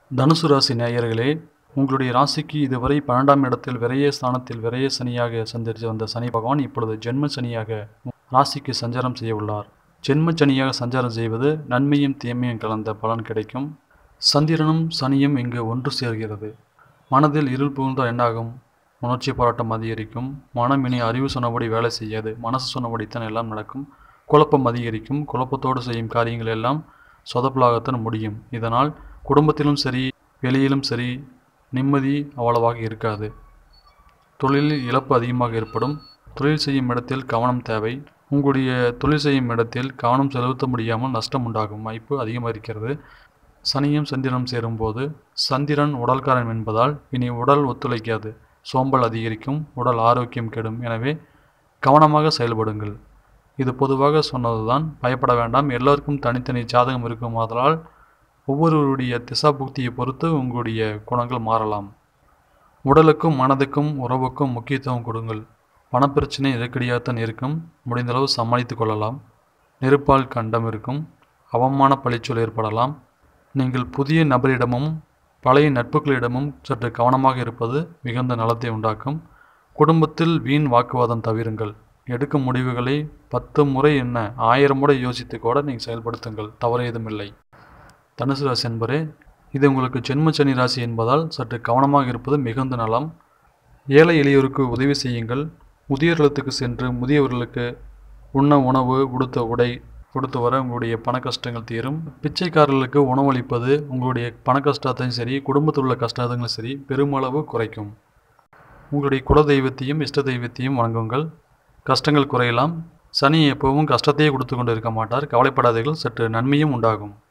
தனுசு ராசி நேயர்களே உங்களுடைய ராசிக்கு இதுவரை பன்னெண்டாம் இடத்தில் விரைய ஸ்தானத்தில் விரைய சனியாக சஞ்சரித்து வந்த சனி பகவான் இப்பொழுது ஜென்ம சனியாக ராசிக்கு சஞ்சாரம் செய்ய உள்ளார் ஜென்ம சனியாக சஞ்சாரம் செய்வது நன்மையும் தீமையும் கலந்த பலன் கிடைக்கும் சந்திரனும் சனியும் இங்கு ஒன்று சேர்கிறது மனதில் இருள் புகுந்தால் என்னாகும் உணர்ச்சி போராட்டம் அதிகரிக்கும் மனம் இனி அறிவு சொன்னபடி வேலை செய்யாது மனசு சொன்னபடித்தான் எல்லாம் நடக்கும் குழப்பம் அதிகரிக்கும் குழப்பத்தோடு செய்யும் காரியங்கள் எல்லாம் சொதப்பலாகத்தான் முடியும் இதனால் குடும்பத்திலும் சரி வெளியிலும் சரி நிம்மதி அவ்வளவாக இருக்காது தொழிலில் இழப்பு அதிகமாக ஏற்படும் தொழில் செய்யும் இடத்தில் கவனம் தேவை உங்களுடைய தொழில் செய்யும் இடத்தில் கவனம் செலுத்த முடியாமல் நஷ்டம் உண்டாகும் வாய்ப்பு அதிகமாக இருக்கிறது சனியும் சந்திரனும் சேரும்போது சந்திரன் உடல்காரன் என்பதால் இனி உடல் ஒத்துழைக்காது சோம்பல் அதிகரிக்கும் உடல் ஆரோக்கியம் கெடும் எனவே கவனமாக செயல்படுங்கள் இது பொதுவாக சொன்னதுதான் பயப்பட வேண்டாம் எல்லோருக்கும் தனித்தனி ஜாதகம் இருக்கும் ஆதலால் ஒவ்வொருவருடைய திசாபுக்தியை பொறுத்து உங்களுடைய குணங்கள் மாறலாம் உடலுக்கும் மனதுக்கும் உறவுக்கும் முக்கியத்துவம் கொடுங்கள் பணப்பிரச்சனை நெருக்கடியாகத்தான் இருக்கும் முடிந்தளவு சமாளித்து கொள்ளலாம் நெருப்பால் கண்டம் இருக்கும் அவமான பழிச்சொல் ஏற்படலாம் நீங்கள் புதிய நபரிடமும் பழைய நட்புகளிடமும் சற்று கவனமாக இருப்பது மிகுந்த நலத்தை உண்டாக்கும் குடும்பத்தில் வீண் வாக்குவாதம் தவிருங்கள் எடுக்கும் முடிவுகளை பத்து முறை என்ன ஆயிரம் முறை யோசித்து கூட நீங்கள் செயல்படுத்துங்கள் தவறு ஏதுமில்லை தனுசு ராசி என்பரே இது உங்களுக்கு ஜென்ம சனி ராசி என்பதால் சற்று கவனமாக இருப்பது மிகுந்த நலம் ஏழை எளியோருக்கு உதவி செய்யுங்கள் முதியோர்களுக்கு சென்று முதியவர்களுக்கு உண்ண உணவு உடுத்த உடை கொடுத்து வர உங்களுடைய பண கஷ்டங்கள் தீரும் பிச்சைக்காரர்களுக்கு உணவளிப்பது உங்களுடைய பண கஷ்டத்தையும் சரி குடும்பத்தில் உள்ள கஷ்டத்தையும் சரி பெருமளவு குறைக்கும் உங்களுடைய குல தெய்வத்தையும் இஷ்ட தெய்வத்தையும் வணங்குங்கள் கஷ்டங்கள் குறையலாம் சனி எப்பவும் கஷ்டத்தையே கொடுத்து கொண்டு இருக்க மாட்டார் கவலைப்படாதீர்கள் சற்று நன்மையும் உண்டாகும்